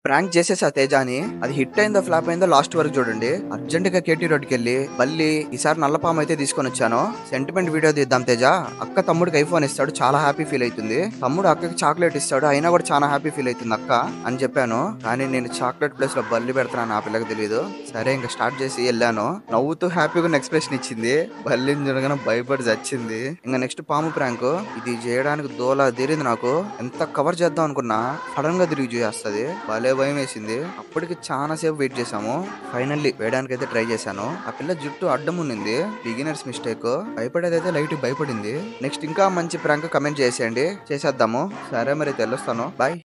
prank చేసేసా తేజాని అది hit అయిందో ఫ్లాప్ అయిందో లాస్ట్ వరకు చూడండి అర్జెంట్ గా కేటీ రోడ్కి వెళ్ళి మళ్ళీ ఈసారి నల్లపాము అయితే తీసుకొని వచ్చాను సెంటిమెంట్ వీడియో తీద్దాం తేజ అక్క తమ్ముడికి ఐఫోన్ ఇస్తాడు చాలా హ్యాపీ ఫీల్ అవుతుంది తమ్ముడు అక్కకి చాక్లెట్ ఇస్తాడు అయినా కూడా చాలా హ్యాపీ ఫీల్ అవుతుంది అక్క అని చెప్పాను కానీ నేను చాక్లెట్ ప్లేస్ లో బల్లి పెడతాను ఆ పిల్లకి తెలియదు సరే ఇంకా స్టార్ట్ చేసి వెళ్ళాను నవ్వుతూ హ్యాపీగా ఎక్స్ప్రెషన్ ఇచ్చింది బల్లిని చూడగానే భయపడి చచ్చింది ఇంకా నెక్స్ట్ పాము ప్రాంక్ ఇది చేయడానికి దోల తీరింది నాకు ఎంత కవర్ చేద్దాం అనుకున్నా సడన్ గా తిరిగి చేస్తుంది భలే భయం వేసింది అప్పటికి చాలా సేపు వెయిట్ చేసాము ఫైనల్లీ వేయడానికి అయితే ట్రై చేశాను ఆ పిల్ల జుట్టు అడ్డం ఉన్నింది బిగినర్స్ మిస్టేక్ భయపడేదైతే లైట్ భయపడింది నెక్స్ట్ ఇంకా మంచి ప్రాంక్ కమెంట్ చేసేయండి చేసేద్దాము సరే మరి తెలుస్తాను బాయ్